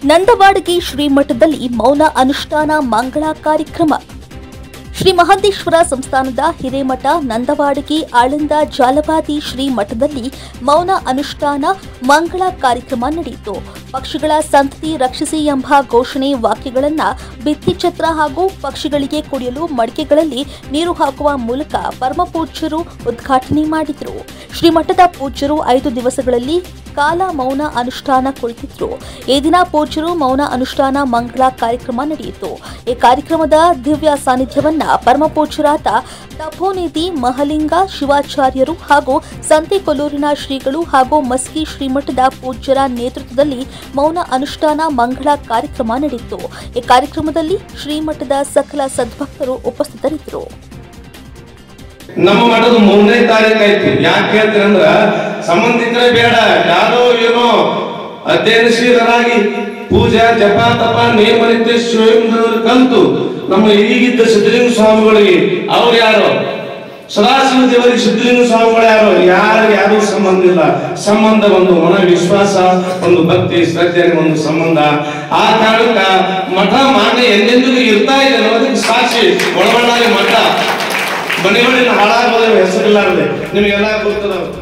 ನಂದವಾಡಗಿ ಶ್ರೀಮಠದಲ್ಲಿ ಮೌನ ಅನುಷ್ಠಾನ ಮಂಗಳ ಕಾರ್ಯಕ್ರಮ ಶ್ರೀ ಮಹಂತೇಶ್ವರ ಸಂಸ್ಥಾನದ ಹಿರೇಮಠ ನಂದವಾಡಗಿ ಆಳಂದ ಜಾಲವಾದಿ ಶ್ರೀ ಮಠದಲ್ಲಿ ಮೌನ ಅನುಷ್ಠಾನ ಮಂಗಳ ಕಾರ್ಯಕ್ರಮ ನಡೆಯಿತು ಪಕ್ಷಿಗಳ ಸಂತತಿ ರಕ್ಷಿಸಿ ಎಂಬ ಘೋಷಣೆ ವಾಕ್ಯಗಳನ್ನ ಭಿತ್ತಿಚಿತ್ರ ಹಾಗೂ ಪಕ್ಷಿಗಳಿಗೆ ಕುಡಿಯಲು ಮಡಿಕೆಗಳಲ್ಲಿ ನೀರು ಹಾಕುವ ಮೂಲಕ ಪರಮಪೂಜ್ಯರು ಉದ್ಘಾಟನೆ ಮಾಡಿದರು ಶ್ರೀಮಠದ ಪೂಜ್ಯರು ಐದು ದಿವಸಗಳಲ್ಲಿ ಕಾಲ ಮೌನ ಅನುಷ್ಠಾನ ಕುಳಿತಿದ್ರು ಈ ದಿನ ಪೂಜ್ಯರು ಮೌನ ಅನುಷ್ಠಾನ ಮಂಗಳ ಕಾರ್ಯಕ್ರಮ ನಡೆಯಿತು ಈ ಕಾರ್ಯಕ್ರಮದ ದಿವ್ಯ ಸಾನ್ನಿಧ್ಯವನ್ನ ಪರಮಪೂಜ್ಯರಾದ ತಪೋನಿಧಿ ಮಹಲಿಂಗ ಶಿವಾಚಾರ್ಯರು ಹಾಗೂ ಸಂತೆಕೊಲ್ಲೂರಿನ ಶ್ರೀಗಳು ಹಾಗೂ ಮಸ್ಕಿ ಶ್ರೀಮಠದ ಪೂಜ್ಯರ ನೇತೃತ್ವದಲ್ಲಿ ಮೌನ ಅನುಷ್ಠಾನ ಮಂಗಳ ಕಾರ್ಯಕ್ರಮ ನಡೆಯಿತು ಈ ಕಾರ್ಯಕ್ರಮದಲ್ಲಿ ಶ್ರೀಮಠದ ಸಕಲ ಸದ್ಭಕ್ತರು ಉಪಸ್ಥಿತರಿದ್ದರು ನಮ್ಮ ಮಠದ ಮೂರನೇ ತಾರೀಕು ಆಯ್ತು ಯಾಕೆ ಹೇಳ್ತೀರಿ ಅಂದ್ರ ಸಂಬಂಧಿಕರೇ ಬೇಡ ಯಾರೋ ಏನೋ ಅಧ್ಯಯನಶೀಲರಾಗಿ ಪೂಜಾ ಜಪ ತಪ ನಿಯಮ ನಿತ್ಯ ಶಿವಲಿಂಗದವ್ರು ಕಲ್ತು ನಮ್ಮ ಈಗಿದ್ದ ಸಿದ್ಧಲಿಂಗ ಸ್ವಾಮಿಗಳಿಗೆ ಅವ್ರು ಯಾರು ಸದಾಶಿವ ದೇವರಿಗೆ ಸಿದ್ಧಲಿಂಗ ಸ್ವಾಮಿಗಳು ಯಾರು ಯಾರು ಯಾರು ಸಂಬಂಧ ಇಲ್ಲ ಸಂಬಂಧ ಒಂದು ಮನ ವಿಶ್ವಾಸ ಒಂದು ಭಕ್ತಿ ಶ್ರದ್ಧೆ ಒಂದು ಸಂಬಂಧ ಆ ಕಾರಣಕ್ಕ ಮಠ ಮಾನ್ಯ ಎಂದೆಂದಿಗೂ ಇರ್ತಾ ಇದೆ ಅನ್ನೋದಕ್ಕೆ ಸಾಕ್ಷಿ ಒಳಬಳ್ಳಾರಿ ಮಠ ಮನೆಗಳಿಂದ ಹಾಳಾಗೋದ್ರ ಹೆಸರಿಲ್ಲಾರ್ದೆ ನಿಮಗೆಲ್ಲ ಗೊತ್ತದ